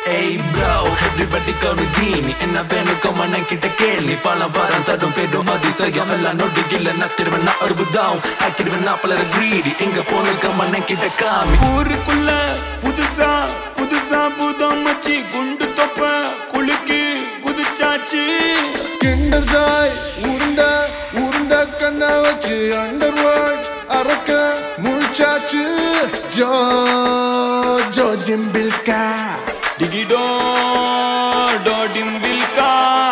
Hey bro, everybody call me Genie என்ன வேணும் கம்மன கிட்ட கேள்வி பல வாரம் தடும் பெரும் அதிசயம் எல்லாம் நொடியில் நத்திருவன் நான் அறுபதாம் ஆக்கிடுவேன் நான் பலர greedy எங்க போன கம்மன கிட்ட காமி ஊருக்குள்ள புதுசா புதுசா புதம் மச்சி குண்டு தொப்ப குலுக்கி குதிச்சாச்சு கிண்டர் ஜாய் உருண்ட உருண்ட கண்ண வச்சு அண்டர் வேர்ல்ட் அறக்க முழிச்சாச்சு ஜோ ஜோ ஜிம்பில்கா டிகிடோ டோடிம்பில்கா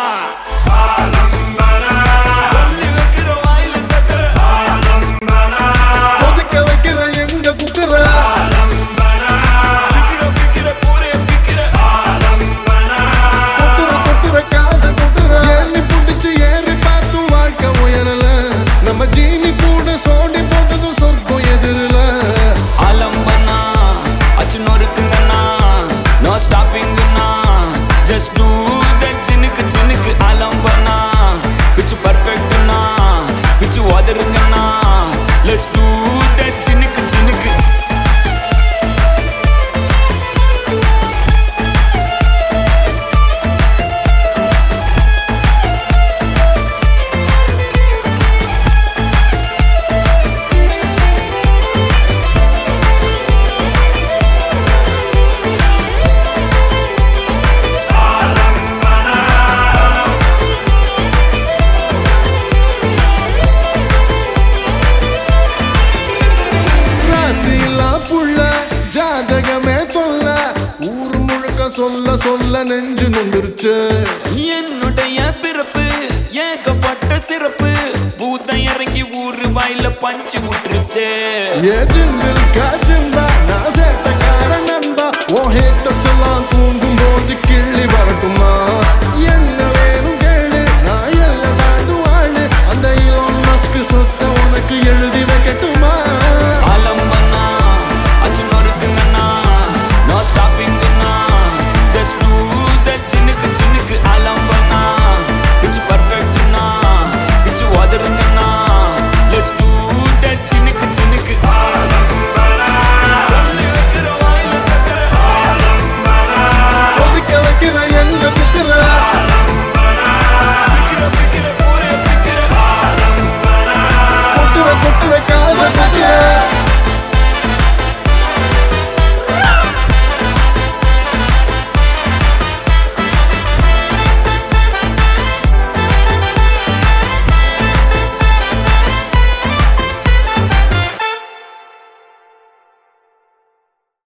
சொல்லி வைக்கிற வாயில சக்கரை கொதிக்க வைக்கிற எங்க குக்கர பிக்கிற பிக்கிற கூரைய பிக்கிற கொட்டுற கொட்டுற காசு கொட்டுற ஏறி புடிச்சு ஏறி பார்த்து வாழ்க்கை உயரல நம்ம ஜீனி கூட சோண்டி போட்டதும் சொர்க்கம் எதிரில ஆலம்பனா அச்சு நொறுக்குங்கண்ணா நோ ஸ்டாப்பிங்கண்ணா ஜஸ்ட் டூ தட் சின்னுக்கு சின்னுக்கு ஆலம்பனா பிச்சு பர்ஃபெக்ட்னா பிச்சு உதருங்கண்ணா லெட்ஸ் டூ தட் சின்னுக்கு சின்னுக்கு ராசிலாம் புள்ள ஜாதகமே தொல்ல ஊர் முழுக்க சொல்ல சொல்ல நெஞ்சு நொந்துருச்சு என்னுடைய பிறப்பு ஏகப்பட்ட சிறப்பு பூதம் இறங்கி ஊரு வாயில பஞ்சு விட்டுருச்சே ஏ ஜிம்பில் காஜிம்பா நான் சேட்டக்கார நண்பா ஓ ஹேட்டர்ஸ் எல்லாம் தூங்கும் போது கிள்ளி வரட்டுமா என்ன வேணும் கேளு நான் எல்லாம் தாண்டும் ஆளு அந்த இலோன் மஸ்க் சொத்த உனக்கு எழுதி